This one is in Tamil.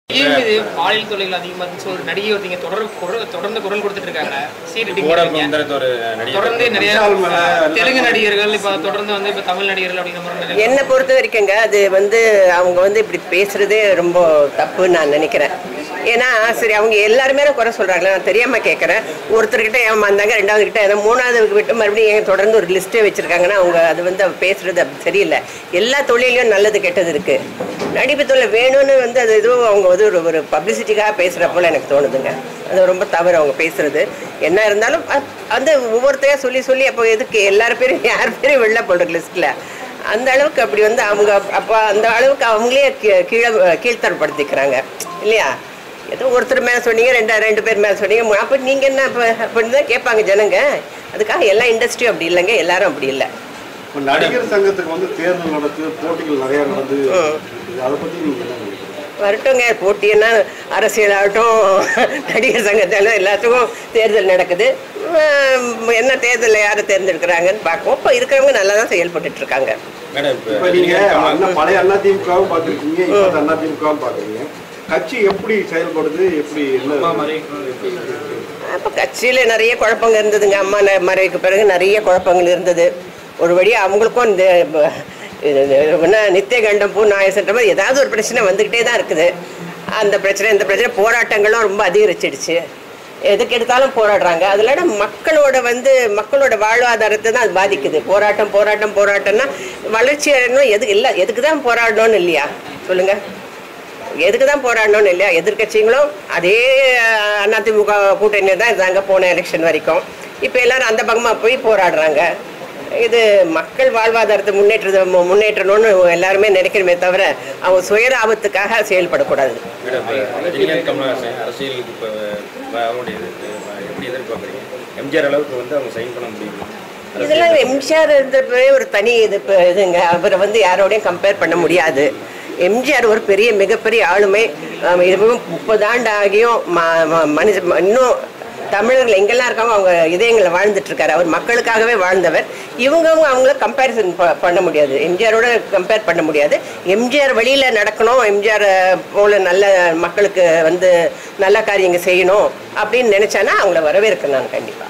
நடிகை மீது பாலியல் தொல்லைகள் அதிகமா இருந்துச்சு ஒரு நடிகை ஒருத்தங்க தொடர் குரல் தொடர்ந்து குரல் கொடுத்துட்டு இருக்காங்க சீட் கோடபுந்தரத்து ஒரு நடிகர் தொடர்ந்து நிறைய விஷால் மேல அஹ், தெலுங்கு நடிகர்கள் இப்ப தொடர்ந்து வந்து இப்ப தமிழ் நடிகர்கள் அப்படிங்கிற மாதிரி நிறைய என்னை பொறுத்த வரைக்குங்க அது வந்து அவங்க வந்து இப்படி பேசுறதே ரொம்ப தப்புன்னு நான் நினைக்கிறேன் ஏன்னா சரி அவங்க எல்லாருமே குறை சொல்றாங்களே நான் தெரியாம கேட்கறேன் ஒருத்தர்கிட்ட ஏமாந்தாங்க ரெண்டாவது கிட்ட ஏதோ மூணாவது விட்டு மறுபடியும் ஏன் தொடர்ந்து ஒரு லிஸ்ட்டே வச்சிருக்காங்கன்னா அவங்க அது வந்து பேசுறது அப்படி சரியில்லை எல்லா தொழிலையும் நல்லது கெட்டது இருக்கு நடிப்பு தொழில் வேணும்னு வந்து அது ஏதோ அவங்க வந்து ஒரு ஒரு பப்ளிசிட்டிக்காக பேசுகிற போல எனக்கு தோணுதுங்க அது ரொம்ப தவறு அவங்க பேசுறது என்ன இருந்தாலும் அ- அந்த ஒவ்வொருத்தையா சொல்லி சொல்லி அப்போ எதுக்கு எல்லார் பேரும் யார் பேரும் வெளில போடுற லிஸ்ட்டில் அந்த அளவுக்கு அப்படி வந்து அவங்க அப்போ அந்த அளவுக்கு அவங்களே கீ- கீழே கீழ்த்தரப்படுத்திக்கிறாங்க இல்லையா ஏதோ ஒருத்தர் மேலே சொன்னீங்க ரெண்டு ரெண்டு பேர் மேலே சொன்னீங்க மூணு- அப்போ நீங்கள் என்ன இப்போ அப்படின்னு தான் கேட்பாங்க ஜனங்க அதுக்காக எல்லா இண்டஸ்ட்ரியும் அப்படி இல்லைங்க எல்லாரும் அப்படி இல்லை இப்ப நடிகர் சங்கத்துக்கு வந்து தேர்தல் நடக்குது போட்டிகள் நிறைய நடந்து அதை பத்தி நீங்க என்ன நினைக்கிறீங்க வரட்டுங்க போட்டின்னா அரசியலாகட்டும் நடிகர் சங்கத்தாலும் எல்லாத்துக்கும் தேர்தல் நடக்குது உம், என்ன தேர்தலில் யாரை தேர்ந்தெடுக்கிறாங்கன்னு பார்ப்போம் இப்போ இருக்கிறவங்க நல்லா தான் செயல்பட்டுட்டு இருக்காங்க மேடம் இப்ப இப்போ நீங்க அண்ணா பழைய அண்ணா திமுகவும் பார்த்துருக்கீங்க இப்போ அண்ணா திமுகவும் பார்க்குறீங்க கட்சி எப்படி செயல்படுது எப்படி என்ன அப்போ கட்சியில் நிறைய குழப்பங்க இருந்ததுங்க அம்மா ந- மறைவுக்கு பிறகு நிறைய குழப்பங்கள் இருந்தது ஒரு வழியாக அவங்களுக்கும் இந்த ப- இது- இது என்ன நித்திய கண்டம் பூ நாயசன்ற மாதிரி ஏதாவது ஒரு பிரச்சனை வந்துக்கிட்டே தான் இருக்குது அந்த பிரச்சனை இந்த பிரச்சனை போராட்டங்களும் ரொம்ப அதிகரிச்சிடுச்சு எதுக்கு எடுத்தாலும் போராடுறாங்க அதில் மக்களோட வந்து மக்களோட வாழ்வாதாரத்தை தான் அது பாதிக்குது போராட்டம் போராட்டம் போராட்டம்னா வளர்ச்சி அடையணும் எது இல்லை எதுக்கு தான் போராடணும்னு இல்லையா சொல்லுங்கள் எதுக்கு தான் போராடணும்னு இல்லையா எதிர்க்கட்சிகளும் அதே அஹ், அதிமுக கூட்டணி தான் இருந்தாங்க போன எலெக்ஷன் வரைக்கும் இப்போ எல்லாரும் அந்த பக்கமாக போய் போராடுறாங்க இது மக்கள் வாழ்வாதாரத்தை முன்னேற்ற முன்னேற்றணும்னு எல்லாருமே நினைக்கிறமே தவிர அவங்க சுயலாபத்துக்காக செயல்படக்கூடாது மேடம் இப்போ ரஜினிகாந்த் கமலஹாசன் அரசியலுக்கு இப்போ வ- அவருடைய இது, வ- எப்படி எதிர்பார்க்குறீங்க எம்ஜிஆர் அளவுக்கு வந்து அவங்க சைன் பண்ண முடியுமா இதெல்லாம் எம்ஜிஆர் இருந்தப்பவே ஒரு தனி இது இப்ப இதுங்க அவரை வந்து யாரோடையும் கம்பேர் பண்ண முடியாது எம்ஜிஆர் ஒரு பெரிய மிகப்பெரிய ஆளுமை ஆம், இதுவும் முப்பது ஆண்டு ஆகியும் ம- ம- மனுஷ ம- இன்னும் தமிழர்கள் எங்கெல்லாம் இருக்காங்க அவங்க இதயங்களை வாழ்ந்துட்டு இருக்காரு அவர் மக்களுக்காகவே வாழ்ந்தவர் இவங்க அவங்கள கம்பேரிசன் பண்ண முடியாது எம்ஜிஆரோட கம்பேர் பண்ண முடியாது எம்ஜிஆர் வழியில் நடக்கணும் எம்ஜிஆர் போல நல்ல மக்களுக்கு வந்து நல்ல காரியங்கள் செய்யணும் அப்படின்னு நினைச்சானா அவங்கள வரவேற்க நான் கண்டிப்பாக